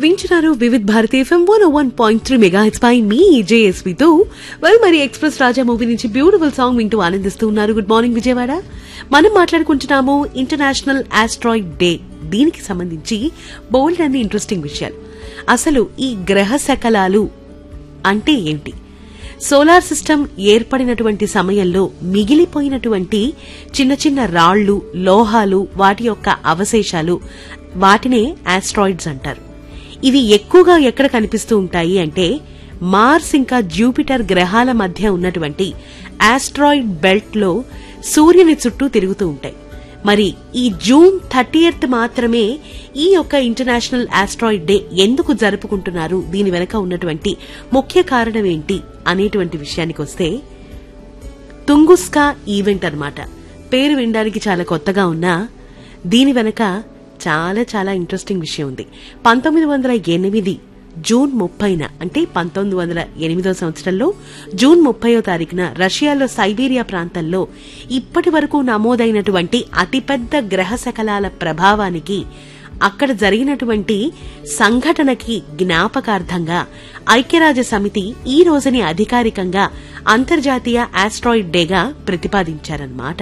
వింటున్నారు Vividh Bharati FM one one point three mega హెచ్ పై మీ జేఎస్వితో వెల్ మరి ఎక్స్ప్రెస్ రాజా మూవీ నుంచి బ్యూటిఫుల్ సాంగ్ వింటూ ఆనందిస్తూ ఉన్నారు గుడ్ మార్నింగ్ విజయవాడ మనం మాట్లాడుకుంటున్నాము ఇంటర్నేషనల్ ఆస్ట్రాయిడ్ డే దీనికి సంబంధించి బోల్డ్ అన్ని ఇంట్రెస్టింగ్ విషయాలు అసలు ఈ గ్రహ శకలాలు అంటే ఏంటి సోలార్ సిస్టమ్ ఏర్పడినటువంటి సమయంలో మిగిలిపోయినటువంటి చిన్న చిన్న రాళ్లు లోహాలు వాటి యొక్క అవశేషాలు వాటినే ఆస్ట్రాయిడ్స్ అంటారు ఇవి ఎక్కువగా ఎక్కడ కనిపిస్తూ ఉంటాయి అంటే మార్స్ ఇంకా జూపిటర్ గ్రహాల మధ్య ఉన్నటువంటి ఆస్ట్రాయిడ్ బెల్ట్ లో సూర్యుని చుట్టూ తిరుగుతూ ఉంటాయి మరి ఈ జూన్ థర్టీయత్ మాత్రమే ఈ యొక్క ఇంటర్నేషనల్ ఆస్ట్రాయిడ్ డే ఎందుకు జరుపుకుంటున్నారు దీని వెనక ఉన్నటువంటి ముఖ్య కారణం ఏంటి అనేటువంటి విషయానికి వస్తే తుంగుస్కా ఈవెంట్ అన్నమాట పేరు వినడానికి చాలా కొత్తగా ఉన్నా దీని వెనక చాలా చాలా ఇంట్రెస్టింగ్ విషయం ఉంది పంతొమ్మిది వందల ఎనిమిది జూన్ ముప్పైన అంటే పంతొమ్మిది వందల ఎనిమిదో సంవత్సరంలో జూన్ ముప్పయో తారీఖున రష్యాలో సైబీరియా ప్రాంతంలో ఇప్పటి వరకు నమోదైనటువంటి అతిపెద్ద గ్రహ శకలాల ప్రభావానికి అక్కడ జరిగినటువంటి సంఘటనకి జ్ఞాపకార్థంగా ఐక్యరాజ్య సమితి ఈ రోజుని అధికారికంగా అంతర్జాతీయ ఆస్ట్రాయిడ్ డేగా ప్రతిపాదించారన్నమాట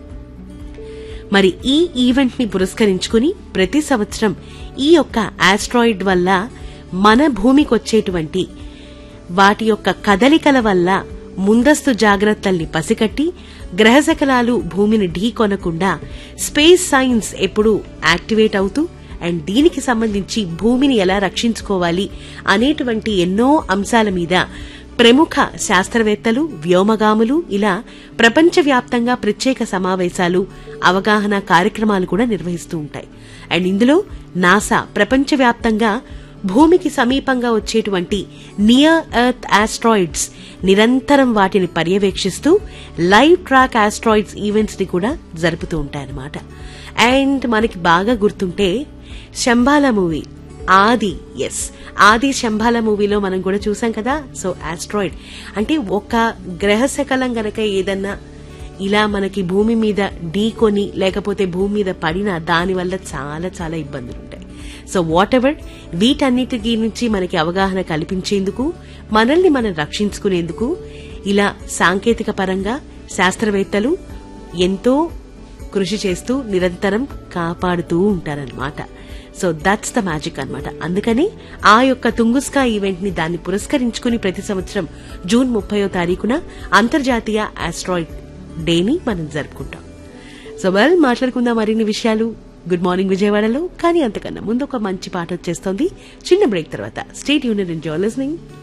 మరి ఈ ఈవెంట్ ని పురస్కరించుకుని ప్రతి సంవత్సరం ఈ యొక్క ఆస్ట్రాయిడ్ వల్ల మన భూమికొచ్చేటువంటి వాటి యొక్క కదలికల వల్ల ముందస్తు జాగ్రత్తల్ని పసికట్టి గ్రహశకలాలు భూమిని ఢీకొనకుండా స్పేస్ సైన్స్ ఎప్పుడూ యాక్టివేట్ అవుతూ అండ్ దీనికి సంబంధించి భూమిని ఎలా రక్షించుకోవాలి అనేటువంటి ఎన్నో అంశాల మీద ప్రముఖ శాస్త్రవేత్తలు వ్యోమగాములు ఇలా ప్రపంచవ్యాప్తంగా ప్రత్యేక సమావేశాలు అవగాహన కార్యక్రమాలు కూడా నిర్వహిస్తూ ఉంటాయి అండ్ ఇందులో నాసా ప్రపంచవ్యాప్తంగా భూమికి సమీపంగా వచ్చేటువంటి నియర్ ఎర్త్ ఆస్ట్రాయిడ్స్ నిరంతరం వాటిని పర్యవేక్షిస్తూ లైవ్ ట్రాక్ ఆస్ట్రాయిడ్స్ ఈవెంట్స్ ని కూడా జరుపుతూ ఉంటాయన్నమాట అండ్ మనకి బాగా గుర్తుంటే శంబాల మూవీ ఆది ఎస్ ఆది శంబాల మూవీలో మనం కూడా చూసాం కదా సో ఆస్ట్రాయిడ్ అంటే ఒక గ్రహ శకలం గనక ఏదన్నా ఇలా మనకి భూమి మీద ఢీకొని లేకపోతే భూమి మీద పడినా దానివల్ల చాలా చాలా ఇబ్బందులు ఉంటాయి సో వాట్ ఎవర్ వీటన్నిటి నుంచి మనకి అవగాహన కల్పించేందుకు మనల్ని మనం రక్షించుకునేందుకు ఇలా సాంకేతిక పరంగా శాస్త్రవేత్తలు ఎంతో కృషి చేస్తూ నిరంతరం కాపాడుతూ ఉంటారన్నమాట సో దట్స్ ద మ్యాజిక్ అన్నమాట అందుకని ఆ యొక్క తుంగుస్కా ఈవెంట్ ని దాన్ని పురస్కరించుకుని ప్రతి సంవత్సరం జూన్ ముప్పయో తారీఖున అంతర్జాతీయ ఆస్ట్రాయిడ్ డేని మనం జరుపుకుంటాం సో వెల్ మాట్లాడుకుందాం మరిన్ని విషయాలు గుడ్ మార్నింగ్ విజయవాడలో కానీ అంతకన్నా ముందు ఒక మంచి పాట వచ్చేస్తోంది చిన్న బ్రేక్ తర్వాత స్టేట్ యూనియన్ ఎంజాయ్ లిస్నింగ్